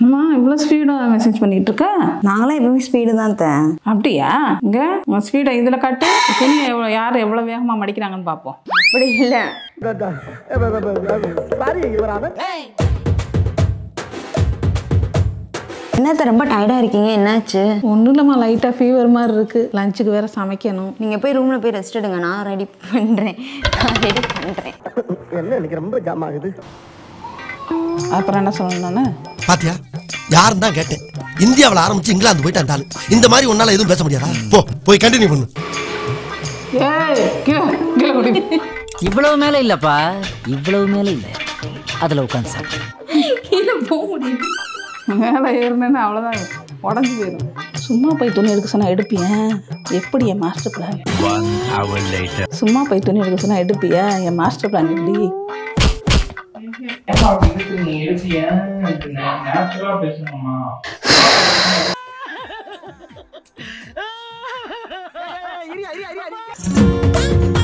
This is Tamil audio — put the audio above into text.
அம்மா இவ்வளோ ஸ்பீடாக மெசேஜ் பண்ணிட்டு இருக்க நாங்களாம் எப்பவுமே ஸ்பீடு தான் தேன் அப்படியா இங்க உன் ஸ்பீடை இதில் காட்டு துணி எவ்வளோ யார் எவ்வளோ வேகமாக மடிக்கிறாங்கன்னு பார்ப்போம் அப்படி இல்லை என்னத்த ரொம்ப டயர்டாக இருக்கீங்க என்னாச்சு ஒன்றும் இல்லைம்மா லைட்டாக ஃபீவர் மாதிரி இருக்கு லஞ்சுக்கு வேற சமைக்கணும் நீங்கள் போய் ரூமில் போய் ரெஸ்ட் எடுங்க நான் ரெடி பண்ணுறேன் நான் ரெடி பண்ணுறேன் என்ன எனக்கு ரொம்ப ஜாம் ஆகுது அப்புறம் என்ன சொல்லணும்னு பாத்தியா யாருன்னு தான் கேட்டேன் இந்தியாவுல ஆரம்பிச்சு இங்கிலாந்து போயிட்டு அந்த ஆளு இந்த மாதிரி உன்னால எதுவும் பேச முடியாதா போ போய் கண்டினியூ பண்ணு ஏய் கீழே கீழே குடி இவ்வளவு மேல இல்லப்பா இவ்வளவு மேல இல்ல அதுல உட்காந்து சாப்பிடு கீழே போக முடியும் மேலே ஏறினேன்னா அவ்வளோதான் உடஞ்சி போயிடும் சும்மா போய் துணி எடுக்க சொன்னா எடுப்பியா எப்படி என் மாஸ்டர் பிளான் சும்மா போய் துணி எடுக்க சொன்னா எடுப்பியா என் மாஸ்டர் பிளான் எப்படி ஏமா அப்படி இருக்கு நீ எடுத்து ஏன் நேச்சுரலா பேசணுமா இரு, இரு, இரு, இரு.